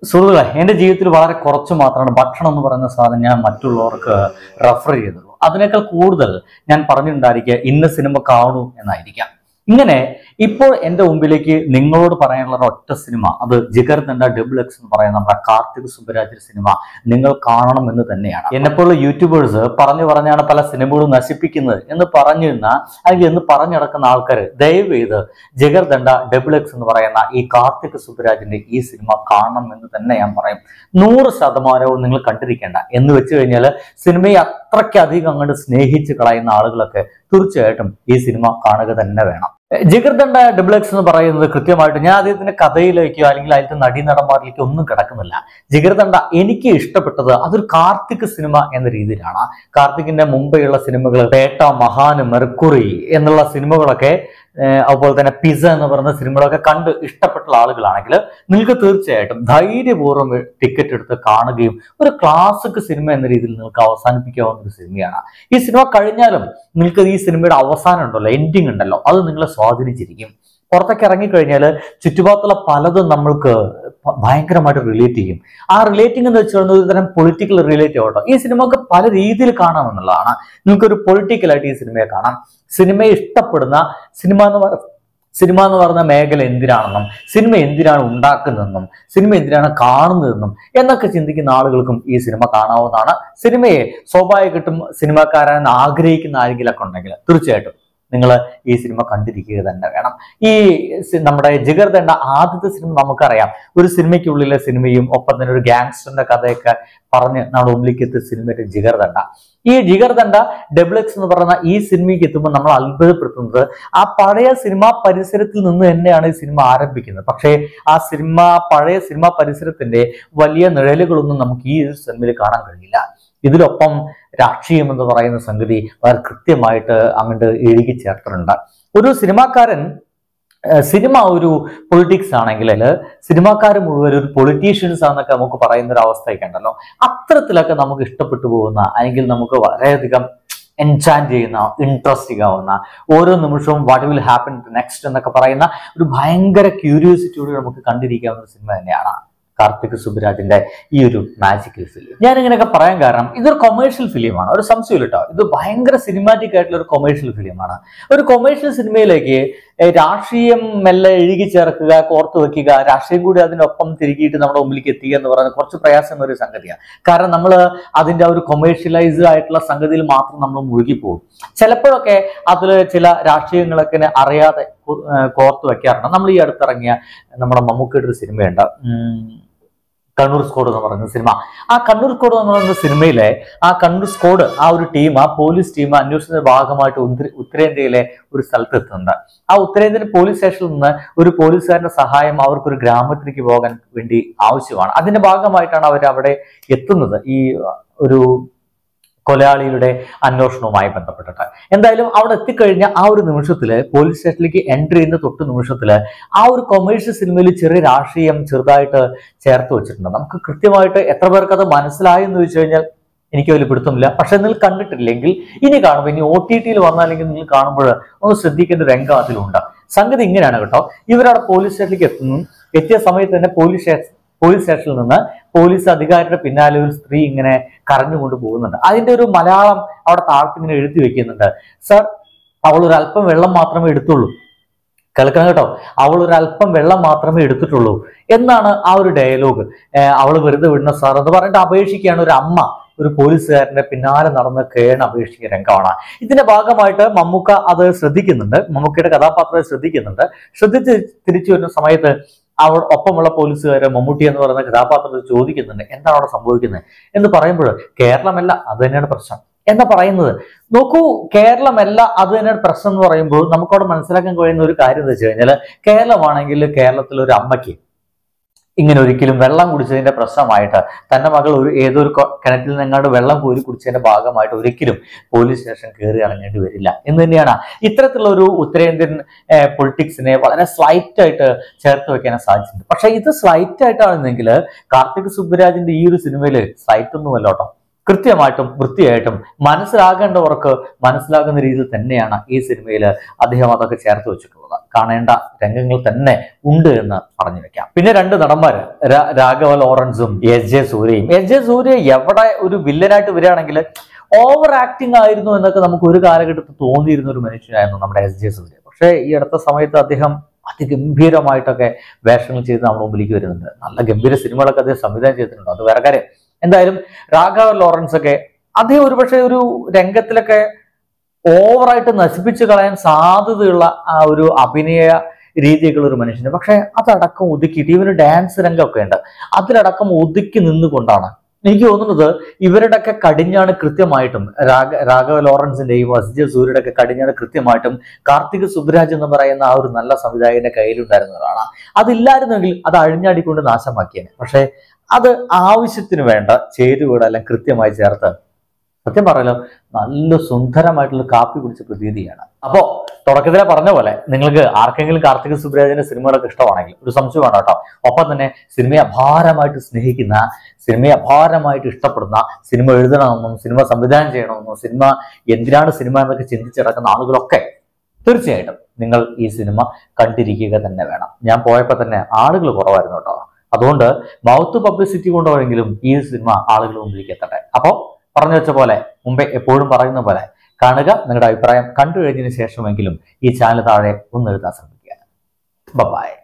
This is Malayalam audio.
സുഹൃത്തുക്കളെ എൻ്റെ ജീവിതത്തിൽ വളരെ കുറച്ച് മാത്രമാണ് ഭക്ഷണം എന്ന് പറയുന്ന സാധനം ഞാൻ മറ്റുള്ളവർക്ക് റെഫർ ചെയ്തുള്ളൂ അതിനേക്കാൾ കൂടുതൽ ഞാൻ പറഞ്ഞിട്ടുണ്ടായിരിക്കുക ഇന്ന സിനിമ കാണൂ എന്നായിരിക്കാം ഇങ്ങനെ ഇപ്പോൾ എൻ്റെ മുമ്പിലേക്ക് നിങ്ങളോട് പറയാനുള്ള ഒരു ഒറ്റ സിനിമ അത് ജിഗർ ദണ്ഡ ഡബിൾ എക്സ് എന്ന് പറയുന്ന നമ്മുടെ കാർത്തിക് സുബരാജ് സിനിമ നിങ്ങൾ കാണണം എന്ന് തന്നെയാണ് എന്നെപ്പോലുള്ള യൂട്യൂബേഴ്സ് പറഞ്ഞു പറഞ്ഞാണ് പല സിനിമകളും നശിപ്പിക്കുന്നത് എന്ന് പറഞ്ഞിരുന്ന അല്ലെങ്കിൽ എന്ന് പറഞ്ഞു നടക്കുന്ന ആൾക്കാർ ദയവ് ചെയ്ത് ജിഗർ ദണ്ഡ ഡബിൾ എക്സ് എന്ന് പറയുന്ന ഈ കാർത്തിക് സുബരാജിന്റെ ഈ സിനിമ കാണണം എന്ന് തന്നെ ഞാൻ പറയും നൂറ് ശതമാനവും നിങ്ങൾ കണ്ടിരിക്കേണ്ട എന്ന് വെച്ച് കഴിഞ്ഞാൽ സിനിമയെ അത്രയ്ക്കധികം അങ്ങോട്ട് സ്നേഹിച്ച് കളയുന്ന ആളുകളൊക്കെ തീർച്ചയായിട്ടും ഈ സിനിമ കാണുക തന്നെ വേണം ജിഗർദണ്ഡ ഡബിൾ എക്സ് എന്ന് പറയുന്നത് കൃത്യമായിട്ട് ഞാൻ അദ്ദേഹത്തിന്റെ കഥയിലേക്കോ അല്ലെങ്കിൽ അതിലത്തെ നടീനടന്മാരിലേക്കോ ഒന്നും കിടക്കുന്നില്ല ജിഗർദണ്ഡ എനിക്ക് ഇഷ്ടപ്പെട്ടത് അതൊരു കാർത്തിക് സിനിമ എന്ന രീതിയിലാണ് കാർത്തികിന്റെ മുമ്പെയുള്ള സിനിമകൾ പേട്ട മഹാന് മെർക്കുറി എന്നുള്ള സിനിമകളൊക്കെ ഏഹ് അതുപോലെ തന്നെ പിസ എന്ന് പറയുന്ന സിനിമകളൊക്കെ കണ്ട് ഇഷ്ടപ്പെട്ട ആളുകളാണെങ്കിൽ നിങ്ങൾക്ക് തീർച്ചയായിട്ടും ധൈര്യപൂർവ്വം ടിക്കറ്റ് എടുത്ത് കാണുകയും ഒരു ക്ലാസിക് സിനിമ എന്ന രീതിയിൽ നിങ്ങൾക്ക് അവസാനിപ്പിക്കാവുന്ന ഒരു സിനിമയാണ് ഈ സിനിമ കഴിഞ്ഞാലും നിങ്ങൾക്ക് ഈ സിനിമയുടെ അവസാനം ഉണ്ടല്ലോ എൻഡിങ് ഉണ്ടല്ലോ അത് നിങ്ങളെ സ്വാധീനിച്ചിരിക്കും പുറത്തേക്ക് ഇറങ്ങിക്കഴിഞ്ഞാൽ ചുറ്റുപാടത്തുള്ള പലതും നമ്മൾക്ക് ഭ- ഭയങ്കരമായിട്ട് റിലേറ്റ് ചെയ്യും ആ റിലേറ്റിംഗ് എന്ന് വെച്ച് പറയുന്നത് ഒരു തരം പൊളിറ്റിക്കൽ റിലേറ്റ് ആവട്ടോ ഈ സിനിമക്ക് പല രീതിയിൽ കാണാമെന്നുള്ളതാണ് നിങ്ങൾക്കൊരു പൊളിറ്റിക്കലായിട്ട് ഈ സിനിമയെ കാണാം സിനിമയെ ഇഷ്ടപ്പെടുന്ന സിനിമ എന്ന് പറ സിനിമ എന്ന് പറയുന്ന മേഖല എന്തിനാണെന്നും സിനിമ എന്തിനാണ് ഉണ്ടാക്കുന്നതെന്നും സിനിമ എന്തിനാണ് കാണുന്നതെന്നും എന്നൊക്കെ ചിന്തിക്കുന്ന ആളുകൾക്കും ഈ സിനിമ കാണാവുന്നതാണ് സിനിമയെ സ്വാഭാവികമായിട്ടും സിനിമക്കാരൻ ആഗ്രഹിക്കുന്ന ആരെങ്കിലൊക്കെ ഉണ്ടെങ്കിൽ തീർച്ചയായിട്ടും നിങ്ങൾ ഈ സിനിമ കണ്ടിരിക്കുക തന്നെ വേണം ഈ സി- നമ്മുടെ ജിഗർ ദണ്ഡ ആദ്യത്തെ സിനിമ നമുക്കറിയാം ഒരു സിനിമയ്ക്കുള്ളിലെ സിനിമയും ഒപ്പം തന്നെ ഒരു ഗാങ്സ്റ്ററിന്റെ കഥയൊക്കെ പറഞ്ഞ് നമ്മുടെ മുമ്പിലേക്ക് എത്തിയ സിനിമയുടെ ജിഗർ ദണ്ഡ ഈ ജിഗർ ദണ്ഡ ഡബിൾ എക്സ് എന്ന് പറയുന്ന ഈ സിനിമയ്ക്ക് എത്തുമ്പോൾ നമ്മൾ അത്ഭുതപ്പെടുത്തുന്നത് ആ പഴയ സിനിമാ പരിസരത്തിൽ നിന്ന് തന്നെയാണ് ഈ സിനിമ ആരംഭിക്കുന്നത് പക്ഷേ ആ സിനിമ പഴയ സിനിമാ പരിസരത്തിന്റെ വലിയ നിഴലുകളൊന്നും നമുക്ക് ഈ ഒരു സിനിമയിൽ കാണാൻ കഴിയില്ല ഇതിലൊപ്പം രാഷ്ട്രീയം എന്ന് പറയുന്ന സംഗതി വളരെ കൃത്യമായിട്ട് അങ്ങോട്ട് എഴുകി ചേർത്തിട്ടുണ്ട് ഒരു സിനിമാക്കാരൻ ഏഹ് സിനിമ ഒരു പൊളിറ്റിക്സ് ആണെങ്കിൽ സിനിമാക്കാർ മുഴുവൻ ഒരു പൊളിറ്റീഷ്യൻസ് ആണെന്നൊക്കെ നമുക്ക് പറയുന്ന ഒരു അവസ്ഥയൊക്കെ ഉണ്ടല്ലോ അത്തരത്തിലൊക്കെ നമുക്ക് ഇഷ്ടപ്പെട്ടു പോകുന്ന അല്ലെങ്കിൽ നമുക്ക് വളരെയധികം എൻചാൻറ്റ് ചെയ്യുന്ന ഇൻട്രസ്റ്റിംഗ് ആവുന്ന ഓരോ നിമിഷവും വാട്ട് വിൽ ഹാപ്പൻ നെക്സ്റ്റ് എന്നൊക്കെ പറയുന്ന ഒരു ഭയങ്കര ക്യൂരിയോസിറ്റിയോട് നമുക്ക് കണ്ടിരിക്കാവുന്ന ഒരു സിനിമ തന്നെയാണ് കാർത്തിക് സുബരാജിന്റെ ഈ ഒരു മാജിക്കൽ ഫിലിം ഞാൻ ഇങ്ങനെയൊക്കെ പറയാൻ കാരണം ഇതൊരു കൊമേഴ്ഷ്യൽ ഫിലിമാണ് ഒരു സംശയമില്ല കേട്ടോ ഇത് ഭയങ്കര സിനിമാറ്റിക് ആയിട്ടുള്ള ഒരു കൊമേഴ്ഷ്യൽ ഫിലിമാണ് ഒരു കൊമേഴ്ഷ്യൽ സിനിമയിലേക്ക് ഏഹ്, രാഷ്ട്രീയം മെല്ലെ എഴുകി ചേർക്കുക കോർത്തു വെക്കുക രാഷ്ട്രീയം കൂടി അതിനൊപ്പം തിരികിയിട്ട് നമ്മുടെ മുമ്പിലേക്ക് എത്തിക്കുക എന്ന് പറയുന്നത് കുറച്ച് പ്രയാസമുള്ള ഒരു സംഗതിയാണ് കാരണം നമ്മൾ അതിന്റെ ആ ഒരു കൊമേഴ്ഷ്യലൈസ് ആയിട്ടുള്ള സംഗതിയിൽ മാത്രം നമ്മൾ മുഴുകി പോകും ചിലപ്പോഴൊക്കെ അതിൽ ചില രാഷ്ട്രീയങ്ങളൊക്കെ ഇങ്ങനെ അറിയാതെ കു- ഏഹ് കോർത്ത് വെക്കാറുണ്ട് നമ്മൾ ഈ അടുത്തിറങ്ങിയ നമ്മുടെ മമ്മൂക്കയുടെ ഒരു സിനിമയുണ്ട് ഉം, കണ്ണൂർ സ്കോഡ് എന്ന് പറയുന്ന സിനിമ ആ കണ്ണൂർ സ്കോഡ് എന്ന് പറയുന്ന സിനിമയിലെ ആ കണ്ണൂർ സ്കോഡ് ആ ഒരു ടീം ആ പോലീസ് ടീം അന്വേഷണത്തിന്റെ ഭാഗമായിട്ട് ഉത്തര- ഉത്തരേന്ത്യയിലെ ഒരു സ്ഥലത്ത് എത്തുന്നുണ്ട് ആ ഉത്തരേന്ത്യൻ പോലീസ് സ്റ്റേഷനിൽ നിന്ന് ഒരു പോലീസുകാരന്റെ സഹായം അവർക്ക് ഒരു ഗ്രാമത്തിലേക്ക് പോകാൻ വേണ്ടി ആവശ്യമാണ് അതിന്റെ ഭാഗമായിട്ടാണ് അവർ അവിടെ എത്തുന്നത് ഈ ഒരു കൊലയാളിയുടെ അന്വേഷണവുമായി ബന്ധപ്പെട്ടിട്ട് എന്തായാലും അവിടെ എത്തിക്കഴിഞ്ഞ ആ ഒരു നിമിഷത്തില് പോലീസ് സ്റ്റേഷനിലേക്ക് എൻട്രി ചെയ്യുന്ന തൊട്ട് നിമിഷത്തില് ആ ഒരു കൊമേഴ്ഷ്യൽ സിനിമയിൽ ചെറിയ രാഷ്ട്രീയം ചെറുതായിട്ട് ചേർത്ത് വെച്ചിട്ടുണ്ട് നമുക്ക് കൃത്യമായിട്ട് എത്ര പേർക്ക് അത് മനസ്സിലായി എന്ന് ചോദിച്ചു കഴിഞ്ഞാൽ എനിക്ക് വലിയ പിടുത്തമില്ല പക്ഷെ നിങ്ങൾ കണ്ടിട്ടില്ലെങ്കിൽ ഇനി കാണുമ്പോൾ ഇനി ഒ ടി ടിയിൽ വന്നാലെങ്കിൽ നിങ്ങൾ കാണുമ്പോൾ ഒന്ന് ശ്രദ്ധിക്കേണ്ട രംഗം അതിലുണ്ട് സംഗതി ഇങ്ങനെയാണ് കേട്ടോ ഇവരവിടെ പോലീസ് സ്റ്റേഷനിലേക്ക് എത്തുന്നു എത്തിയ സമയത്ത് തന്നെ പോലീസ് സ്റ്റേഷൻ പോലീസ് സ്റ്റേഷനിൽ നിന്ന് പോലീസ് അധികാരിയുടെ പിന്നാലെ ഒരു സ്ത്രീ ഇങ്ങനെ കരഞ്ഞുകൊണ്ട് പോകുന്നുണ്ട് അതിന്റെ ഒരു മലയാളം അവിടെ താഴത്ത് ഇങ്ങനെ എഴുതി വെക്കുന്നുണ്ട് സർ അവൾ ഒരു അല്പം വെള്ളം മാത്രമേ എടുത്തുള്ളൂ കേൾക്കണം കേട്ടോ അവൾ ഒരു അല്പം വെള്ളം മാത്രമേ എടുത്തിട്ടുള്ളൂ എന്നാണ് ആ ഒരു ഡയലോഗ് അവൾ വെറുതെ വിടുന്ന സാർ എന്ന് പറഞ്ഞിട്ട് അപേക്ഷിക്കുകയാണ് ഒരു അമ്മ ഒരു പോലീസുകാരന്റെ പിന്നാലെ നടന്ന് കേണ അപേക്ഷിക്കുന്ന രംഗമാണ് ഇതിന്റെ ഭാഗമായിട്ട് മമ്മൂക്ക അത് ശ്രദ്ധിക്കുന്നുണ്ട് മമ്മൂക്കയുടെ കഥാപാത്രത്തെ ശ്രദ്ധിക്കുന്നുണ്ട് ശ്രദ്ധിച്ച് തിരിച്ചു വരുന്ന സമയത്ത് അവൾ ഒപ്പമുള്ള പോലീസുകാരെ മമ്മൂട്ടി എന്ന് പറയുന്ന കഥാപാത്രത്തെ ചോദിക്കുന്നുണ്ട് എന്താണ് അവിടെ സംഭവിക്കുന്നത് എന്ന് പറയുമ്പോൾ കേരളമല്ല അത് തന്നെയാണ് പ്രശ്നം എന്താ പറയുന്നത് നോക്കൂ കേരളമല്ല അത് തന്നെയാണ് പ്രശ്നം എന്ന് പറയുമ്പോൾ നമുക്കവിടെ മനസ്സിലാക്കാൻ കഴിയുന്ന ഒരു കാര്യം എന്ന് വെച്ച് കഴിഞ്ഞാൽ കേരളമാണെങ്കിൽ കേരളത്തിലെ ഒരു അമ്മയ്ക്ക് ഇങ്ങനെ ഒരിക്കലും വെള്ളം കുടിച്ചതിന്റെ പ്രശ്നമായിട്ട് തന്റെ മകൾ ഒരു ഏതൊരു കൊ- കിണറ്റിൽ നിന്നങ്ങാണ്ട് വെള്ളം കോരി കുടിച്ചതിന്റെ ഭാഗമായിട്ട് ഒരിക്കലും പോലീസ് സ്റ്റേഷൻ കയറി ഇറങ്ങേണ്ടി വരില്ല എന്ന് തന്നെയാണ് ഇത്തരത്തിലുള്ള ഒരു ഉത്തരേന്ത്യൻ പൊളിറ്റിക്സിനെ വളരെ സ്ലൈറ്റ് ആയിട്ട് ചേർത്ത് വെക്കാൻ സാധിച്ചിട്ടുണ്ട് പക്ഷെ ഇത് സ്ലൈറ്റ് ആയിട്ടാണെന്നെങ്കിൽ കാർത്തിക് സുബ്ബരാജിന്റെ ഈ ഒരു സിനിമയിൽ സ്ലൈറ്റ് ഒന്നുമല്ല കേട്ടോ കൃത്യമായിട്ടും വൃത്തിയായിട്ടും മനസ്സിലാകേണ്ടവർക്ക് മനസ്സിലാകുന്ന രീതിയിൽ തന്നെയാണ് ഈ സിനിമയിൽ അദ്ദേഹം അതൊക്കെ ചേർത്ത് വെച്ചിട്ടുള്ളത് കാണേണ്ട രംഗങ്ങൾ തന്നെ ഉണ്ട് എന്ന് പറഞ്ഞു വെക്കാം പിന്നെ രണ്ട് നടന്മാര് രാ- Raghava ലോറൻസും S J സൂര്യയും S J സൂര്യ എവിടെ ഒരു വില്ലനായിട്ട് വരികയാണെങ്കിൽ ഓവർ ആക്ടിങ് ആയിരുന്നു എന്നൊക്കെ നമുക്ക് ഒരു കാലഘട്ടത്തിൽ തോന്നിയിരുന്ന ഒരു മനുഷ്യനായിരുന്നു നമ്മുടെ എസ് ജെ സൂര്യ പക്ഷേ ഈ അടുത്ത സമയത്ത് അദ്ദേഹം അതിഗംഭീരമായിട്ടൊക്കെ വേഷങ്ങൾ ചെയ്ത് നമ്മുടെ മുമ്പിലേക്ക് വരുന്നുണ്ട് നല്ല ഗംഭീര സിനിമകളൊക്കെ അദ്ദേഹം സംവിധാനം ചെയ്തിട്ടുണ്ട് അത് വേറെ കാര്യം എന്തായാലും രാഘവ ലോറൻസ് ഒക്കെ അദ്ദേഹം ഒരുപക്ഷെ ഒരു രംഗത്തിലൊക്കെ ഓവറായിട്ട് നശിപ്പിച്ചു കളയാൻ സാധ്യതയുള്ള ആ ഒരു അഭിനയ രീതിയൊക്കെയുള്ള ഒരു മനുഷ്യന് പക്ഷെ അതടക്കം ഒതുക്കിയിട്ട് ഇവന് ഡാൻസ് രംഗമൊക്കെ ഉണ്ട് അതിലടക്കം ഒതുക്കി നിന്നുകൊണ്ടാണ് എനിക്ക് തോന്നുന്നത് ഇവരുടെയൊക്കെ കടിഞ്ഞാണ് കൃത്യമായിട്ടും രാഘ രാഘവ ലോറൻസിന്റെയും എസ് ജെ സൂര്യയുടെ ഒക്കെ കടിഞ്ഞാണ് കൃത്യമായിട്ടും കാർത്തിക് സുബ്രാജ് എന്ന് പറയുന്ന ആ ഒരു നല്ല സംവിധായകന്റെ കയ്യിലുണ്ടായിരുന്നതാണ് അതില്ലായിരുന്നെങ്കിൽ അത് അഴിഞ്ഞാടിക്കൊണ്ട് നാശമാക്കിയേനെ പക്ഷെ അത് ആവശ്യത്തിന് വേണ്ട ചേരുവകളെല്ലാം കൃത്യമായി ചേർത്ത് സത്യം പറയലോ നല്ല സുന്ദരമായിട്ടുള്ള കാപ്പി കുടിച്ച പ്രതീതിയാണ് അപ്പോ തുടക്കത്തിലെ പറഞ്ഞ പോലെ നിങ്ങൾക്ക് ആർക്കെങ്കിലും കാർത്തിക സുബ്രാജിന്റെ സിനിമകളൊക്കെ ഇഷ്ടമാണെങ്കിൽ ഒരു സംശയം വേണം കേട്ടോ ഒപ്പം തന്നെ സിനിമയെ അപാരമായിട്ട് സ്നേഹിക്കുന്ന സിനിമയെ അപാരമായിട്ട് ഇഷ്ടപ്പെടുന്ന സിനിമ എഴുതണമെന്നും സിനിമ സംവിധാനം ചെയ്യണമെന്നും സിനിമ എന്തിനാണ് സിനിമ എന്നൊക്കെ ചിന്തിച്ചിടക്കുന്ന ആളുകളൊക്കെ തീർച്ചയായിട്ടും നിങ്ങൾ ഈ സിനിമ കണ്ടിരിക്കുക തന്നെ വേണം ഞാൻ പോയപ്പോൾ തന്നെ ആളുകൾ കുറവായിരുന്നു കേട്ടോ അതുകൊണ്ട് മൗത്ത് പബ്ലിസിറ്റി കൊണ്ടുപോയെങ്കിലും ഈ സിനിമ ആളുകൾ മുമ്പിലേക്ക് എത്തട്ടെ അപ്പോൾ പറഞ്ഞു വെച്ച പോലെ മുമ്പേ എപ്പോഴും പറയുന്ന പോലെ കാണുക നിങ്ങളുടെ അഭിപ്രായം കണ്ടു കഴിഞ്ഞതിന് ശേഷമെങ്കിലും ഈ ചാനൽ താഴെ ഒന്ന് എഴുതാൻ ശ്രമിക്കുക ബൈ